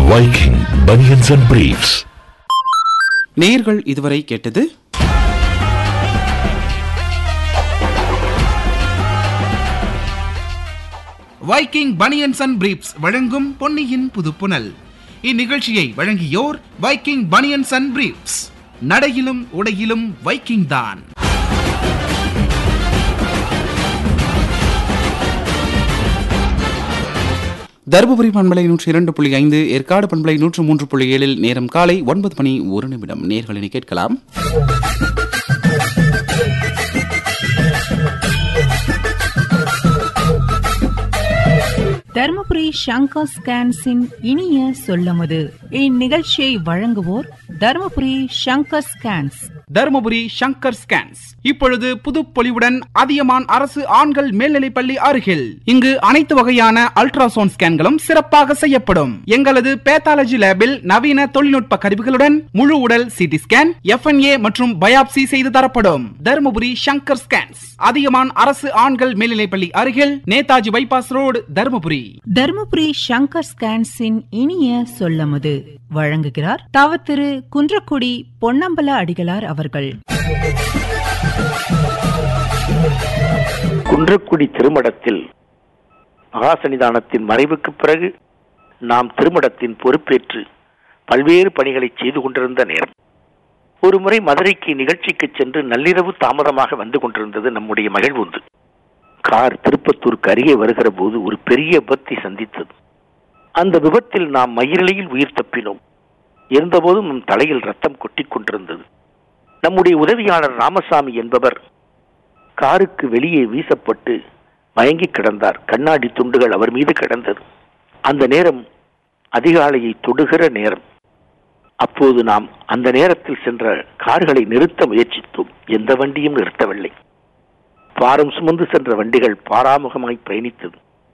Viking Bunions and Briefs. நேயர்கள் இதுவரை கேட்டது வைக்கிங் பனியன்ஸ் அண்ட் பிரீப்ஸ் வழங்கும் பொன்னியின் புதுப்புனல் இந்நிகழ்ச்சியை வழங்கியோர் வைக்கிங் பனியன்ஸ் அண்ட் பிரீப்ஸ் நடையிலும் உடையிலும் வைக்கிங் தான் தருமபுரி பண்பலை நூற்றி இரண்டு புள்ளி ஐந்து ஏற்காடு பண்பலை நூற்று மூன்று புள்ளி ஏழில் நேரம் காலை ஒன்பது மணி ஒரு நிமிடம் நேர்களினை கேட்கலாம் தர்மபுரி சங்கர் ஸ்கேன்ஸின் இனிய சொல்லமுது இந்நிகழ்ச்சியை வழங்குவோர் தர்மபுரி சங்கர் ஸ்கேன்ஸ் தருமபுரி சங்கர் ஸ்கேன்ஸ் இப்பொழுது புது பொலிவுடன் அதியமான் அரசு ஆண்கள் மேல்நிலைப்பள்ளி அருகில் இங்கு அனைத்து வகையான அல்ட்ராசவுண்ட் ஸ்கேன்களும் சிறப்பாக செய்யப்படும் எங்களது பேத்தாலஜி லேபில் நவீன தொழில்நுட்ப கருவிகளுடன் முழு உடல் சிடி ஸ்கேன் எஃப்என்ஏ மற்றும் பயாப்சி செய்து தரப்படும் தருமபுரி சங்கர் ஸ்கேன்ஸ் அதியமான் அரசு ஆண்கள் மேல்நிலைப்பள்ளி அருகில் நேதாஜி பைபாஸ் ரோடு தருமபுரி தர்மபுரி சங்கர் ஸ்கேன்ஸின் இனிய சொல்லமுது வழங்குகிறார் தவ திரு குன்றக்குடி பொன்னம்பல அடிகளார் அவர்கள் குன்றக்குடி திருமடத்தில் மகாசன்னிதானத்தின் மறைவுக்கு பிறகு நாம் திருமடத்தின் பொறுப்பேற்று பல்வேறு பணிகளை செய்து கொண்டிருந்த நேரம் ஒருமுறை மதுரைக்கு நிகழ்ச்சிக்கு சென்று நள்ளிரவு தாமதமாக வந்து கொண்டிருந்தது நம்முடைய மகிழ்வுந்து கார் திருப்பத்தூருக்கு அருகே வருகிற போது ஒரு பெரிய விபத்தை சந்தித்தது அந்த விபத்தில் நாம் மயிரிழையில் உயிர் தப்பினோம் இருந்தபோதும் நம் தலையில் ரத்தம் கொட்டிக் கொண்டிருந்தது நம்முடைய உதவியாளர் ராமசாமி என்பவர் காருக்கு வெளியே வீசப்பட்டு மயங்கி கிடந்தார் கண்ணாடி துண்டுகள் அவர் மீது கிடந்தது அந்த நேரம் அதிகாலையை தொடுகிற நேரம் அப்போது நாம் அந்த நேரத்தில் சென்ற கார்களை நிறுத்த முயற்சித்தோம் எந்த வண்டியும் நிறுத்தவில்லை பாரம் சுமந்து சென்ற வண்டிகள் பாராமுகமாய் பயணித்தது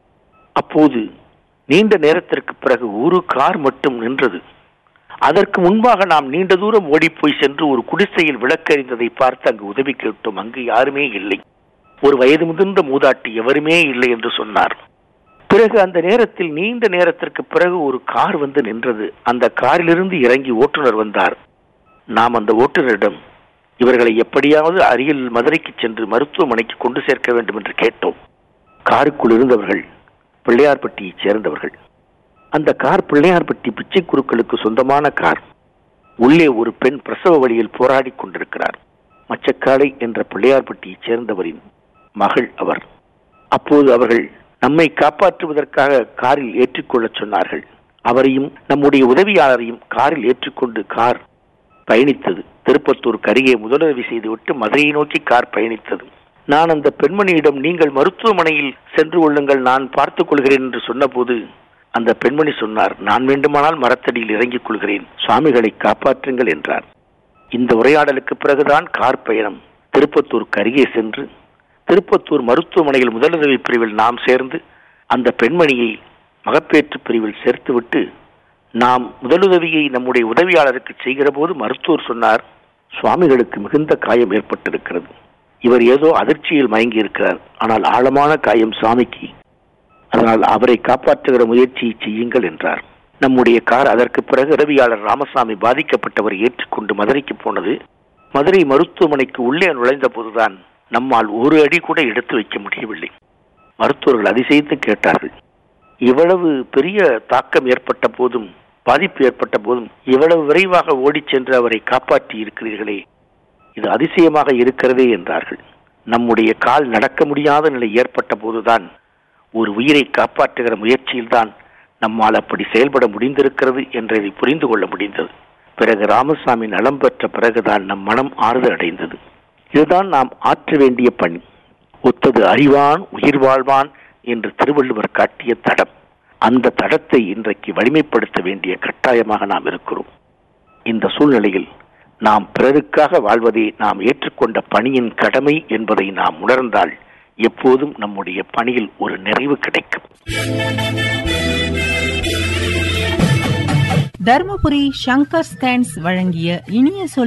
அப்போது நீண்ட நேரத்திற்கு பிறகு ஒரு கார் மட்டும் நின்றது அதற்கு முன்பாக நாம் நீண்ட தூரம் ஓடிப்போய் சென்று ஒரு குடிசையில் விளக்கறிந்ததை பார்த்து அங்கு உதவி கேட்டோம் அங்கு யாருமே இல்லை ஒரு வயது முதிர்ந்த மூதாட்டி எவருமே இல்லை என்று சொன்னார் பிறகு அந்த நேரத்தில் நீண்ட நேரத்திற்கு பிறகு ஒரு கார் வந்து நின்றது அந்த காரிலிருந்து இறங்கி ஓட்டுநர் வந்தார் நாம் அந்த ஓட்டுநரிடம் இவர்களை எப்படியாவது அருகில் மதுரைக்கு சென்று மருத்துவமனைக்கு கொண்டு சேர்க்க வேண்டும் என்று கேட்டோம் காருக்குள் இருந்தவர்கள் பிள்ளையார்பட்டியைச் சேர்ந்தவர்கள் அந்த கார் பிள்ளையார்பட்டி பிச்சை குருக்களுக்கு சொந்தமான கார் உள்ளே ஒரு பெண் பிரசவ வழியில் போராடி கொண்டிருக்கிறார் மச்சக்காலை என்ற பிள்ளையார்பட்டியைச் சேர்ந்தவரின் மகள் அவர் அப்போது அவர்கள் நம்மை காப்பாற்றுவதற்காக காரில் ஏற்றிக்கொள்ளச் சொன்னார்கள் அவரையும் நம்முடைய உதவியாளரையும் காரில் ஏற்றிக்கொண்டு கார் பயணித்தது திருப்பத்தூருக்கு அருகே முதலுதவி செய்துவிட்டு மதுரையை நோக்கி கார் பயணித்தது நான் அந்த பெண்மணியிடம் நீங்கள் மருத்துவமனையில் சென்று கொள்ளுங்கள் நான் பார்த்துக் கொள்கிறேன் என்று சொன்னபோது அந்த பெண்மணி சொன்னார் நான் வேண்டுமானால் மரத்தடியில் இறங்கிக் கொள்கிறேன் சுவாமிகளை காப்பாற்றுங்கள் என்றார் இந்த உரையாடலுக்கு பிறகுதான் கார் பயணம் திருப்பத்தூருக்கு அருகே சென்று திருப்பத்தூர் மருத்துவமனையில் முதலுதவி பிரிவில் நாம் சேர்ந்து அந்த பெண்மணியை மகப்பேற்று பிரிவில் சேர்த்துவிட்டு நாம் முதலுதவியை நம்முடைய உதவியாளருக்கு செய்கிற போது மருத்துவர் சொன்னார் சுவாமிகளுக்கு மிகுந்த காயம் ஏற்பட்டிருக்கிறது இவர் ஏதோ அதிர்ச்சியில் மயங்கி இருக்கிறார் ஆனால் ஆழமான காயம் சுவாமிக்கு அதனால் அவரை காப்பாற்றுகிற முயற்சியை செய்யுங்கள் என்றார் நம்முடைய கார் அதற்கு பிறகு உதவியாளர் ராமசாமி பாதிக்கப்பட்டவரை ஏற்றுக்கொண்டு மதுரைக்கு போனது மதுரை மருத்துவமனைக்கு உள்ளே நுழைந்த போதுதான் நம்மால் ஒரு அடி கூட எடுத்து வைக்க முடியவில்லை மருத்துவர்கள் அதிசயித்து கேட்டார்கள் இவ்வளவு பெரிய தாக்கம் ஏற்பட்ட போதும் பாதிப்பு ஏற்பட்ட போதும் இவ்வளவு விரைவாக ஓடிச் சென்று அவரை காப்பாற்றி இருக்கிறீர்களே இது அதிசயமாக இருக்கிறதே என்றார்கள் நம்முடைய கால் நடக்க முடியாத நிலை ஏற்பட்ட போதுதான் ஒரு உயிரை காப்பாற்றுகிற முயற்சியில்தான் நம்மால் அப்படி செயல்பட முடிந்திருக்கிறது என்றதை புரிந்து கொள்ள முடிந்தது பிறகு ராமசாமி நலம் பெற்ற பிறகுதான் நம் மனம் ஆறுதல் அடைந்தது இதுதான் நாம் ஆற்ற வேண்டிய பணி ஒத்தது அறிவான் உயிர் வாழ்வான் என்று திருவள்ளுவர் காட்டிய தடம் அந்த தடத்தை இன்றைக்கு வலிமைப்படுத்த வேண்டிய கட்டாயமாக நாம் இருக்கிறோம் இந்த சூழ்நிலையில் நாம் பிறருக்காக வாழ்வதே நாம் ஏற்றுக்கொண்ட பணியின் கடமை என்பதை நாம் உணர்ந்தால் எப்போதும் நம்முடைய பணியில் ஒரு நிறைவு கிடைக்கும் தர்மபுரி சங்கர் ஸ்கேன்ஸ் வழங்கிய இனிய சொல்